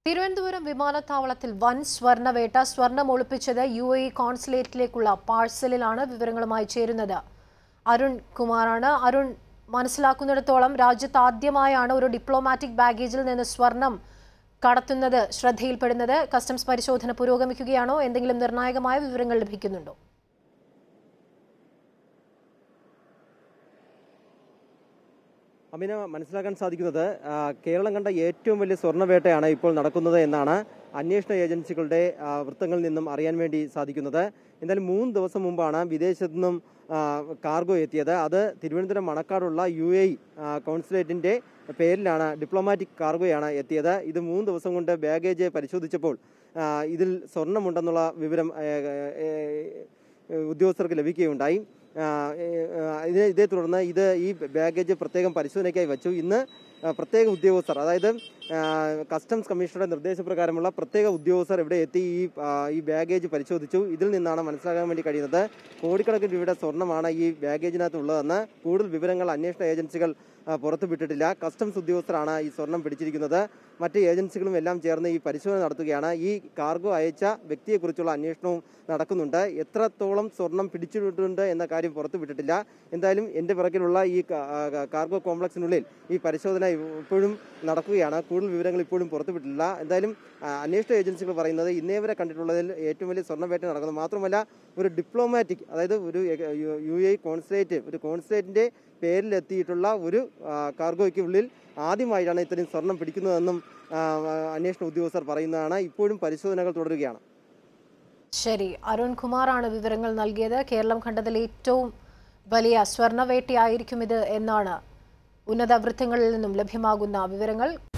തിരുവനന്തപുരം വിമാനത്താവളത്തിൽ വൻ സ്വർണ്ണവേട്ട സ്വർണം ഒളിപ്പിച്ചത് യു എ കോൺസുലേറ്റിലേക്കുള്ള പാഴ്സലിലാണ് വിവരങ്ങളുമായി ചേരുന്നത് അരുൺ കുമാറാണ് അരുൺ മനസ്സിലാക്കുന്നിടത്തോളം രാജ്യത്ത് ആദ്യമായാണ് ഒരു ഡിപ്ലോമാറ്റിക് ബാഗേജിൽ നിന്ന് സ്വർണം കടത്തുന്നത് ശ്രദ്ധയിൽപ്പെടുന്നത് കസ്റ്റംസ് പരിശോധന പുരോഗമിക്കുകയാണോ എന്തെങ്കിലും നിർണായകമായ വിവരങ്ങൾ ലഭിക്കുന്നുണ്ടോ അമിന മനസ്സിലാക്കാൻ സാധിക്കുന്നത് ആ, കേരളം കണ്ട ഏറ്റവും വലിയ സ്വർണ്ണവേട്ടയാണ് ഇപ്പോൾ നടക്കുന്നത് എന്നാണ് അന്വേഷണ ഏജൻസികളുടെ ആ, വൃത്തങ്ങളിൽ നിന്നും അറിയാൻ വേണ്ടി സാധിക്കുന്നത് എന്തായാലും മൂന്ന് ദിവസം മുമ്പാണ് വിദേശത്തു നിന്നും ആ, കാർഗോ എത്തിയത് അത് തിരുവനന്തപുരം മണക്കാടുള്ള യു എ കോൺസുലേറ്റിന്റെ പേരിലാണ് ഡിപ്ലോമാറ്റിക് കാർഗോയാണ് എത്തിയത് ഇത് മൂന്ന് ദിവസം കൊണ്ട് ബാഗേജ് പരിശോധിച്ചപ്പോൾ ആ, ഇതിൽ സ്വർണ്ണമുണ്ടെന്നുള്ള വിവരം ഏ, ഏ, ഏ, ഉദ്യോഗസ്ഥർക്ക് ലഭിക്കുകയുണ്ടായി ആ, ഏ, ആ, ഇതിനെ ഇതേ തുടർന്ന് ഇത് ഈ ബാഗേജ് പ്രത്യേകം പരിശോധനയ്ക്കായി വെച്ചു ഇന്ന് ആ, പ്രത്യേക ഉദ്യോഗസ്ഥർ അതായത് ആ, കസ്റ്റംസ് കമ്മീഷണറുടെ നിർദ്ദേശപ്രകാരമുള്ള പ്രത്യേക ഉദ്യോഗസ്ഥർ ഇവിടെ എത്തി ഈ ആ, ഈ ബാഗേജ് പരിശോധിച്ചു ഇതിൽ നിന്നാണ് മനസ്സിലാക്കാൻ വേണ്ടി കഴിയുന്നത് കോടിക്കണക്കിന് രൂപയുടെ സ്വർണ്ണമാണ് ഈ ബാഗേജിനകത്ത് ഉള്ളതെന്ന് കൂടുതൽ വിവരങ്ങൾ അന്വേഷണ ഏജൻസികൾ ആ, പുറത്തുവിട്ടിട്ടില്ല കസ്റ്റംസ് ഉദ്യോഗസ്ഥരാണ് ഈ സ്വർണം പിടിച്ചിരിക്കുന്നത് മറ്റ് ഏജൻസികളും എല്ലാം ചേർന്ന് ഈ പരിശോധന നടത്തുകയാണ് ഈ കാർഗോ അയച്ച വ്യക്തിയെക്കുറിച്ചുള്ള അന്വേഷണവും നടക്കുന്നുണ്ട് എത്രത്തോളം സ്വർണം പിടിച്ചിട്ടുണ്ട് എന്ന കാര്യം പുറത്തുവിട്ടിട്ടില്ല എന്തായാലും എൻ്റെ പിറകിലുള്ള ഈ കാ- ആ, കാർഗോ കോംപ്ലക്സിനുള്ളിൽ ഈ പരിശോധന ഇപ്പോഴും നടക്കുകയാണ് കൂടുതൽ വിവരങ്ങൾ ഇപ്പോഴും പുറത്തുവിട്ടില്ല എന്തായാലും ആ, അന്വേഷണ ഏജൻസികൾ പറയുന്നത് ഇന്നേ വരെ കണ്ടിട്ടുള്ളതിൽ ഏറ്റവും വലിയ സ്വർണ്ണവേട്ട നടക്കുന്നത് മാത്രമല്ല ഒരു ഡിപ്ലോമാറ്റിക് അതായത് ഒരു A- U- U A consulate ഒരു കോൺസുലേറ്റിന്റെ പേരിൽ എത്തിയിട്ടുള്ള ഒരു ആ, കാർഗോയ്ക്ക് ഉള്ളിൽ ആദ്യമായിട്ടാണ് ഇത്രയും സ്വർണം പിടിക്കുന്നതെന്നും ആ, അന്വേഷണ ഉദ്യോഗസ്ഥർ പറയുന്നതാണ് ഇപ്പോഴും പരിശോധനകൾ തുടരുകയാണ് ശരി അരുൺ കുമാറാണ് വിവരങ്ങൾ നൽകിയത് കേരളം കണ്ടതിൽ ഏറ്റവും വലിയ സ്വർണ്ണവേട്ടയായിരിക്കും ഇത് എന്നാണ് ഉന്നത വൃത്തങ്ങളിൽ നിന്നും ലഭ്യമാകുന്ന വിവരങ്ങൾ